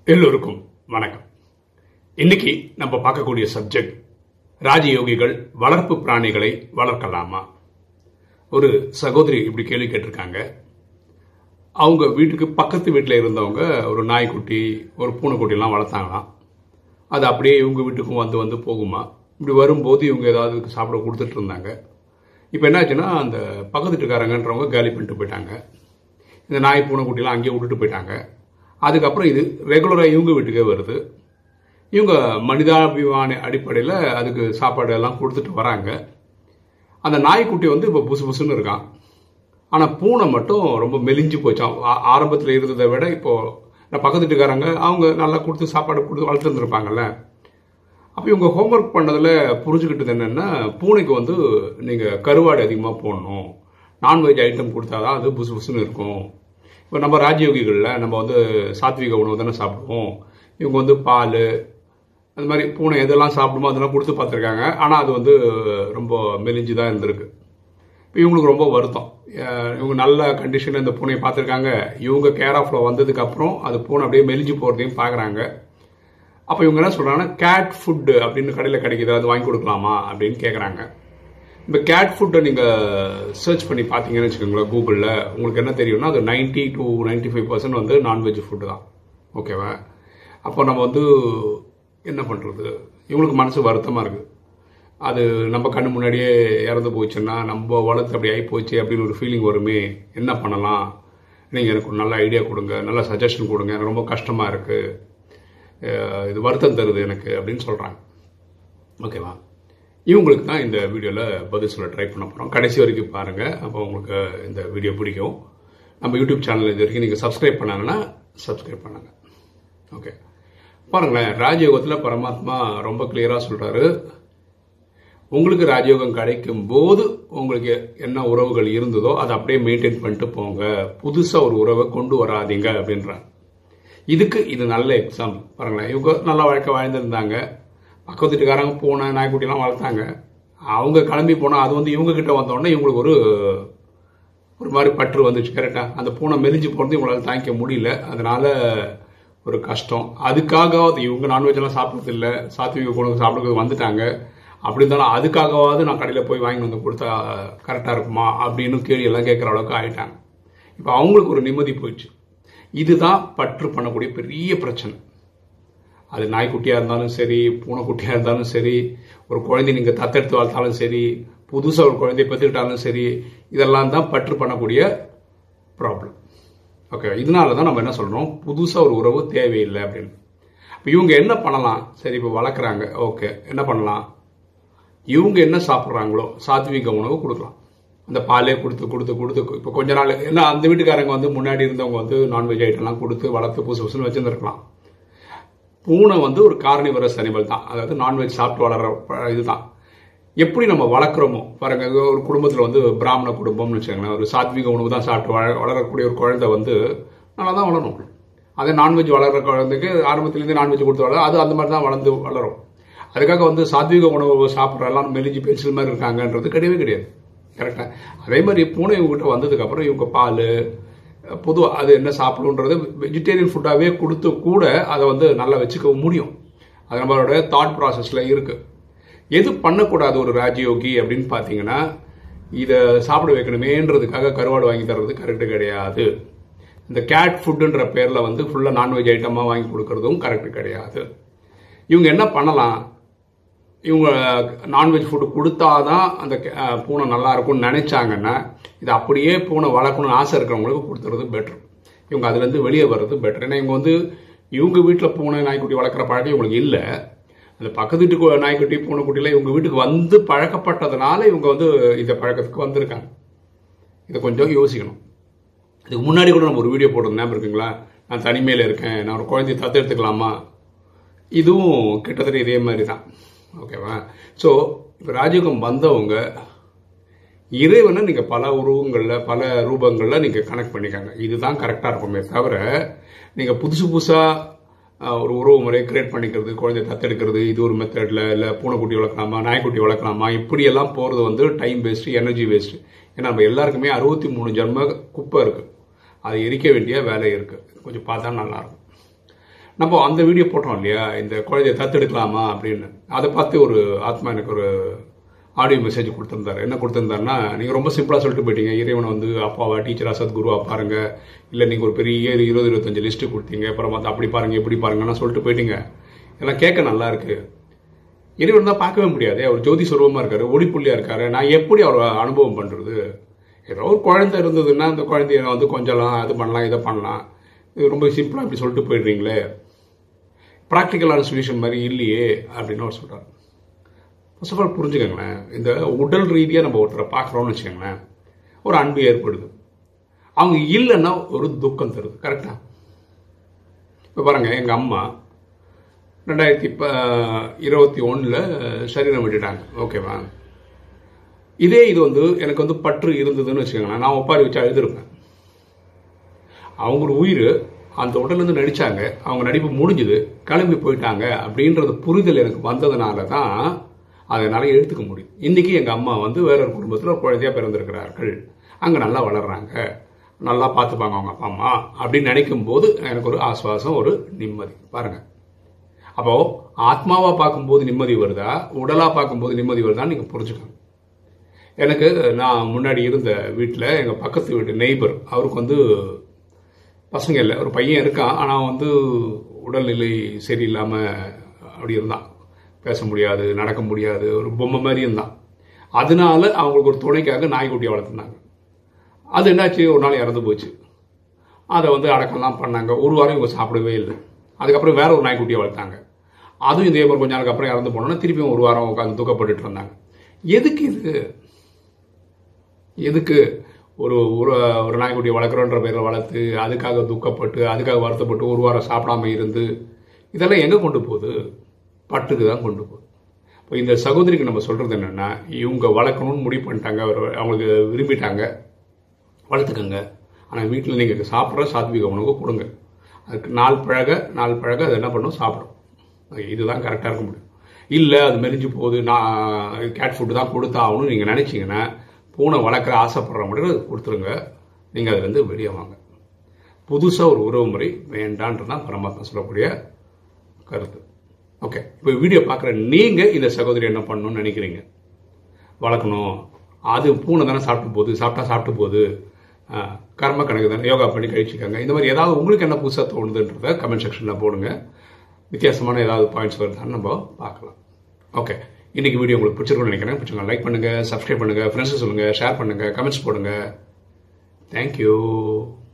எல்லோருக்கும் வணக்கம் இன்னைக்கு நம்ம பார்க்கக்கூடிய சப்ஜெக்ட் ராஜயோகிகள் வளர்ப்பு பிராணிகளை வளர்க்கலாமா ஒரு சகோதரி இப்படி கேள்வி கேட்டிருக்காங்க அவங்க வீட்டுக்கு பக்கத்து வீட்டில் இருந்தவங்க ஒரு நாய்க்குட்டி ஒரு பூனைக்குட்டிலாம் வளர்த்தாங்களாம் அது அப்படியே இவங்க வீட்டுக்கும் வந்து வந்து போகுமா இப்படி வரும்போது இவங்க ஏதாவது சாப்பிட கொடுத்துட்டு இருந்தாங்க இப்போ என்னாச்சுன்னா அந்த பக்கத்து வீட்டுக்காரங்கன்றவங்க காலி பண்ணிட்டு போயிட்டாங்க இந்த நாய் பூனைக்குட்டிலாம் அங்கேயே விட்டுட்டு போயிட்டாங்க அதுக்கப்புறம் இது ரெகுலராக இவங்க வீட்டுக்கே வருது இவங்க மனிதாபிமான அடிப்படையில் அதுக்கு சாப்பாடு எல்லாம் கொடுத்துட்டு வராங்க அந்த நாய்க்குட்டி வந்து இப்போ புசு புசுன்னு இருக்கான் ஆனால் பூனை மட்டும் ரொம்ப மெலிஞ்சு போச்சான் ஆரம்பத்தில் இருந்ததை விட இப்போ நான் பக்கத்து வீட்டுக்காரங்க அவங்க நல்லா கொடுத்து சாப்பாடு கொடுத்து வளர்த்துருந்துருப்பாங்கல்ல அப்போ இவங்க ஹோம்ஒர்க் பண்ணதில் புரிஞ்சுக்கிட்டது என்னென்னா பூனைக்கு வந்து நீங்கள் கருவாடு அதிகமாக போடணும் நான்வெஜ் ஐட்டம் கொடுத்தா தான் அது புசு புசுன்னு இருக்கும் இப்போ நம்ம ராஜயோகிகளில் நம்ம வந்து சாத்விக உணவு தானே சாப்பிடுவோம் இவங்க வந்து பால் அந்த மாதிரி பூனை எதெல்லாம் சாப்பிடுமோ அதெல்லாம் கொடுத்து பார்த்துருக்காங்க ஆனால் அது வந்து ரொம்ப மெலிஞ்சு தான் இருந்திருக்கு இப்போ இவங்களுக்கு ரொம்ப வருத்தம் அஹ் இவங்க நல்ல கண்டிஷனில் இந்த பூனையை பார்த்துருக்காங்க இவங்க கேர் ஆஃபில் வந்ததுக்கப்புறம் அது பூனை அப்படியே மெலிஞ்சு போகிறதையும் பார்க்குறாங்க அப்போ இவங்க என்ன சொல்கிறாங்கன்னா கேட் ஃபுட்டு அப்படின்னு கடையில் கிடைக்குது அது வாங்கி கொடுக்கலாமா அப்படின்னு கேட்குறாங்க இந்த கேட் ஃபுட்டை நீங்கள் சர்ச் பண்ணி பார்த்தீங்கன்னு வச்சுக்கோங்களேன் கூகுளில் உங்களுக்கு என்ன தெரியும்னா அது ninety to ninety five percent வந்து நான்வெஜ் ஃபுட்டு தான் ஓகேவா அப்போ நம்ம வந்து என்ன பண்ணுறது இவங்களுக்கு மனசு வருத்தமாக இருக்குது அது நம்ம கண்ணு முன்னாடியே இறந்து போச்சுன்னா நம்ம வளர்த்து அப்படி ஆகி போச்சு அப்படின்னு ஒரு ஃபீலிங் வருமே என்ன பண்ணலாம் நீங்கள் எனக்கு ஒரு நல்ல ஐடியா கொடுங்க நல்ல சஜஷன் கொடுங்க எனக்கு ரொம்ப கஷ்டமாக இருக்குது இது வருத்தம் தருது எனக்கு அப்படின்னு சொல்கிறாங்க ஓகேவா இவங்களுக்கு தான் இந்த வீடியோவில் பதில் சொல்ல ட்ரை பண்ண போகிறோம் கடைசி வரைக்கும் பாருங்கள் அப்போ உங்களுக்கு இந்த வீடியோ பிடிக்கும் நம்ம யூடியூப் சேனல் இது வரைக்கும் நீங்கள் சப்ஸ்கிரைப் பண்ணாங்கன்னா சப்ஸ்கிரைப் பண்ணுங்க ஓகே பாருங்களேன் ராஜயோகத்தில் பரமாத்மா ரொம்ப கிளியராக சொல்கிறாரு உங்களுக்கு ராஜயோகம் கிடைக்கும் போது உங்களுக்கு என்ன உறவுகள் இருந்ததோ அதை அப்படியே மெயின்டைன் பண்ணிட்டு போங்க புதுசாக ஒரு உறவை கொண்டு வராதீங்க அப்படின்றாங்க இதுக்கு இது நல்ல எக்ஸாம்பிள் பாருங்களேன் இவங்க நல்ல வாழ்க்கை வாழ்ந்துருந்தாங்க பக்கத்து வீட்டுக்காரங்க பூனை நாய்க்குட்டிலாம் வளர்த்தாங்க அவங்க கிளம்பி போனால் அது வந்து இவங்க கிட்ட வந்தோடனே இவங்களுக்கு ஒரு ஒரு மாதிரி பற்று வந்துச்சு கரெக்டாக அந்த பூனை மெலிஞ்சு போகிறது இவங்களால தாங்கிக்க முடியல அதனால ஒரு கஷ்டம் அதுக்காகவாது இவங்க நான்வெஜ்லாம் சாப்பிட்றது இல்லை சாத்விக குணம் சாப்பிட்றது வந்துட்டாங்க அப்படி இருந்தாலும் அதுக்காகவாவது நான் கடையில் போய் வாங்கி வந்து கொடுத்தா கரெக்டாக இருக்குமா அப்படின்னு கேள்வி எல்லாம் கேட்குற அளவுக்கு ஆயிட்டாங்க இப்போ அவங்களுக்கு ஒரு நிம்மதி போயிடுச்சு இதுதான் பற்று பண்ணக்கூடிய பெரிய பிரச்சனை அது நாய்க்குட்டியாக இருந்தாலும் சரி பூனைக்குட்டியாக இருந்தாலும் சரி ஒரு குழந்தை நீங்கள் தத்தெடுத்து வளர்த்தாலும் சரி புதுசாக ஒரு குழந்தைய பெற்றுக்கிட்டாலும் சரி இதெல்லாம் தான் பற்று பண்ணக்கூடிய ப்ராப்ளம் ஓகே இதனால தான் நம்ம என்ன சொல்கிறோம் புதுசாக ஒரு உறவு தேவையில்லை அப்படின்னு இப்போ இவங்க என்ன பண்ணலாம் சரி இப்போ வளர்க்குறாங்க ஓகே என்ன பண்ணலாம் இவங்க என்ன சாப்பிட்றாங்களோ சாத்விக உணவு கொடுக்கலாம் அந்த பாலே கொடுத்து கொடுத்து கொடுத்து இப்போ கொஞ்ச நாள் ஏன்னா அந்த வீட்டுக்காரங்க வந்து முன்னாடி இருந்தவங்க வந்து நான்வெஜ் ஐட்டம்லாம் கொடுத்து வளர்த்து புதுசு புதுசுன்னு வச்சுருந்துருக்கலாம் பூனை வந்து ஒரு கார்னிவரஸ் அனிமல் தான் அதாவது நான்வெஜ் சாப்பிட்டு வளர்ற ப- இதுதான் எப்படி நம்ம வளர்க்குறோமோ பாருங்க இது ஒரு குடும்பத்தில் வந்து பிராமண குடும்பம்னு வச்சுக்கோங்களேன் ஒரு சாத்விக உணவு தான் சாப்பிட்டு வள வளரக்கூடிய ஒரு குழந்தை வந்து நல்லா தான் வளரும் அதே நான்வெஜ் வளர்கிற குழந்தைக்கு ஆரம்பத்துலேருந்து நான்வெஜ் கொடுத்து வளர அது அந்த மாதிரி தான் வளர்ந்து வளரும் அதுக்காக வந்து சாத்விக உணவு சாப்பிட்ற எல்லாம் மெலிஞ்சு பென்சில் மாதிரி இருக்காங்கன்றது கிடையவே கிடையாது கரெக்டாக அதே மாதிரி பூனை இவங்ககிட்ட வந்ததுக்கப்புறம் இவங்க பால் பொதுவாக அது என்ன சாப்பிடுன்றது வெஜிடேரியன் ஃபுட்டாகவே கொடுத்து கூட அதை வந்து நல்லா வச்சுக்க முடியும் அது நம்மளோட தாட் ப்ராசஸில் இருக்குது எது பண்ணக்கூடாது ஒரு ராஜயோகி அப்படின்னு பார்த்தீங்கன்னா இதை சாப்பிட வைக்கணுமேன்றதுக்காக கருவாடு வாங்கி தர்றது கரெக்டு கிடையாது இந்த கேட் ஃபுட்டுன்ற பேரில் வந்து ஃபுல்லாக நான்வெஜ் ஐட்டமாக வாங்கி கொடுக்கறதும் கரெக்டு கிடையாது இவங்க என்ன பண்ணலாம் இவங்க நான்வெஜ் ஃபுட்டு கொடுத்தாதான் அந்த கே- அஹ் பூனை நல்லா இருக்கும்னு நினைச்சாங்கன்னா இது அப்படியே பூனை வளர்க்கணும்னு ஆசை இருக்கிறவங்களுக்கு கொடுத்துறது பெட்டர் இவங்க அதுலேருந்து வெளியே வர்றது பெட்டர் ஏன்னா இவங்க வந்து இவங்க வீட்டில் பூனை நாய்க்குட்டி வளர்க்குற பழக்கம் இவங்களுக்கு இல்லை அந்த பக்கத்து வீட்டு கு- நாய்க்குட்டி பூனைக்குட்டியில் இவங்க வீட்டுக்கு வந்து பழக்கப்பட்டதுனால இவங்க வந்து இந்த பழக்கத்துக்கு வந்திருக்காங்க இதை கொஞ்சம் யோசிக்கணும் இதுக்கு முன்னாடி கூட நம்ம ஒரு வீடியோ போட்டிருந்தோம் ஞாபகம் இருக்குங்களா நான் தனிமையில் இருக்கேன் நான் ஒரு குழந்தைய தத்தெடுத்துக்கலாமா இதுவும் கிட்டத்தட்ட இதே மாதிரி தான் ஓகேவா ஸோ இப்போ ராஜயோகம் வந்தவங்க இறைவனை நீங்கள் பல உருவங்களில் பல ரூபங்களில் நீங்கள் கனெக்ட் பண்ணிக்காங்க இதுதான் கரெக்டாக இருக்குமே தவிர நீங்கள் புதுசு புதுசாக ஒரு உறவு முறையை கிரியேட் பண்ணிக்கிறது குழந்தைய தத்தெடுக்கிறது இது ஒரு மெத்தடில் இல்லை பூனைக்குட்டி வளர்க்கலாமா நாய்க்குட்டி வளர்க்கலாமா இப்படியெல்லாம் போகிறது வந்து டைம் வேஸ்ட்டு எனர்ஜி வேஸ்ட்டு ஏன்னா நம்ம எல்லாருக்குமே அறுபத்தி மூணு ஜென்ம குப்பை இருக்குது அது எரிக்க வேண்டிய வேலை இருக்குது கொஞ்சம் பார்த்தா நல்லாயிருக்கும் நம்ம அந்த வீடியோ போட்டோம் இல்லையா இந்த குழந்தைய தத்தெடுக்கலாமா அப்படின்னு அதை பார்த்து ஒரு ஆத்மா எனக்கு ஒரு ஆடியோ மெசேஜ் கொடுத்துருந்தாரு என்ன கொடுத்துருந்தாருன்னா நீங்கள் ரொம்ப சிம்பிளாக சொல்லிட்டு போயிட்டீங்க இறைவனை வந்து அப்பாவா டீச்சரா சத்குருவா பாருங்க இல்லை நீங்கள் ஒரு பெரிய இருபது இருபத்தஞ்சு லிஸ்ட்டு கொடுத்தீங்க அப்புறம் வந்து அப்படி பாருங்க இப்படி பாருங்கன்னா சொல்லிட்டு போயிட்டீங்க எல்லாம் கேட்க நல்லா இருக்கு இறைவன் தான் பார்க்கவே முடியாது அவர் ஜோதி சுரூபமாக இருக்காரு ஒளிப்புள்ளியாக இருக்காரு நான் எப்படி அவரை அனுபவம் பண்ணுறது ஏதோ ஒரு குழந்தை இருந்ததுன்னா அந்த குழந்தைய வந்து கொஞ்சலாம் அது பண்ணலாம் இதை பண்ணலாம் இது ரொம்ப சிம்பிளாக இப்படி சொல்லிட்டு போயிடுறீங்களே ப்ராக்டிக்கலான சொல்யூஷன் மாதிரி இல்லையே அப்படின்னு அவர் சொல்கிறார் ஃபர்ஸ்ட் ஆஃப் ஆல் புரிஞ்சுக்கோங்களேன் இந்த உடல் ரீதியாக நம்ம ஒருத்தரை பார்க்குறோம்னு வச்சுக்கோங்களேன் ஒரு அன்பு ஏற்படுது அவங்க இல்லைன்னா ஒரு துக்கம் தருது கரெக்டாக இப்போ பாருங்கள் எங்கள் அம்மா ரெண்டாயிரத்தி ப இருபத்தி ஒன்றில் சரீரம் விட்டுட்டாங்க ஓகேவா இதே இது வந்து எனக்கு வந்து பற்று இருந்ததுன்னு வச்சுக்கோங்களேன் நான் ஒப்பாரி வச்சு அழுதுருப்பேன் அவங்க ஒரு உயிர் அந்த உடல்லேருந்து நடித்தாங்க அவங்க நடிப்பு முடிஞ்சுது கிளம்பி போயிட்டாங்க அப்படின்றது புரிதல் எனக்கு வந்ததுனால தான் அதனால் எடுத்துக்க முடியும் இன்றைக்கி எங்கள் அம்மா வந்து வேற ஒரு குடும்பத்தில் ஒரு குழந்தையாக பிறந்திருக்கிறார்கள் அங்கே நல்லா வளர்கிறாங்க நல்லா பார்த்துப்பாங்க அவங்க அப்பா அம்மா அப்படின்னு நினைக்கும் போது எனக்கு ஒரு ஆஸ்வாசம் ஒரு நிம்மதி பாருங்கள் அப்போ ஆத்மாவா பார்க்கும்போது நிம்மதி வருதா உடலா பார்க்கும்போது நிம்மதி வருதான்னு நீங்க புரிஞ்சுக்கணும் எனக்கு நான் முன்னாடி இருந்த வீட்டில் எங்கள் பக்கத்து வீட்டு நெய்பர் அவருக்கு வந்து பசங்க இல்லை ஒரு பையன் இருக்கான் ஆனால் வந்து உடல்நிலை சரியில்லாமல் அப்படி இருந்தான் பேச முடியாது நடக்க முடியாது ஒரு பொம்மை மாதிரி இருந்தான் அதனால அவங்களுக்கு ஒரு துணைக்காக நாய்க்குட்டியை வளர்த்துனாங்க அது என்னாச்சு ஒரு நாள் இறந்து போச்சு அதை வந்து அடக்கம்லாம் பண்ணாங்க ஒரு வாரம் இவங்க சாப்பிடவே இல்லை அதுக்கப்புறம் வேற ஒரு நாய்க்குட்டியை வளர்த்தாங்க அதுவும் இதே மாதிரி கொஞ்ச நாளுக்கு அப்புறம் இறந்து போனோன்னா திருப்பியும் ஒரு வாரம் உட்காந்து துக்கப்பட்டுட்டு இருந்தாங்க எதுக்கு இது எதுக்கு ஒரு ஒரு ஒரு நாய்க்குட்டியை வளர்க்குறோன்ற பேரில் வளர்த்து அதுக்காக துக்கப்பட்டு அதுக்காக வருத்தப்பட்டு ஒரு வாரம் சாப்பிடாம இருந்து இதெல்லாம் எங்கே கொண்டு போகுது பட்டுக்கு தான் கொண்டு போகுது இப்போ இந்த சகோதரிக்கு நம்ம சொல்கிறது என்னென்னா இவங்க வளர்க்கணும்னு முடிவு பண்ணிட்டாங்க அவர் அவங்களுக்கு விரும்பிட்டாங்க வளர்த்துக்கங்க ஆனால் வீட்டில் நீங்கள் சாப்பிட்ற சாத்விக உணவு கொடுங்க அதுக்கு நாள் பழக நாள் பழக அது என்ன பண்ணும் சாப்பிடும் இதுதான் கரெக்டாக இருக்க முடியும் இல்லை அது மெலிஞ்சு போகுது நான் கேட் ஃபுட்டு தான் கொடுத்தாகணும்னு நீங்கள் நினச்சிங்கன்னா பூனை வளர்க்குற ஆசைப்படுற மட்டும் அது கொடுத்துருங்க நீங்கள் அதுலேருந்து வெளியே வாங்க புதுசாக ஒரு உறவு முறை வேண்டான்றது தான் பரமாத்மா சொல்லக்கூடிய கருத்து ஓகே இப்போ வீடியோ பார்க்குற நீங்கள் இந்த சகோதரி என்ன பண்ணணும்னு நினைக்கிறீங்க வளர்க்கணும் அது பூனை தானே சாப்பிட்டு போகுது சாப்பிட்டா சாப்பிட்டு போகுது கர்ம கணக்கு தானே யோகா பண்ணி கழிச்சுக்கோங்க இந்த மாதிரி ஏதாவது உங்களுக்கு என்ன புதுசாக தோணுதுன்றத கமெண்ட் செக்ஷனில் போடுங்க வித்தியாசமான ஏதாவது பாயிண்ட்ஸ் வருதான்னு நம்ம பார்க்கலாம் ஓகே இன்னைக்கு வீடியோ உங்களுக்கு பிடிச்சிருக்கும்னு நினைக்கிறேன் பிடிச்சிருக்கோம் லைக் பண்ணுங்கள் சப்ஸ்கிரைப் பண்ணுங்கள் ஃப்ரெண்ட்ஸு சொல்லுங்கள் ஷேர் பண்ணுங்கள் கமெண்ட்ஸ் போடுங்க தேங்க்யூ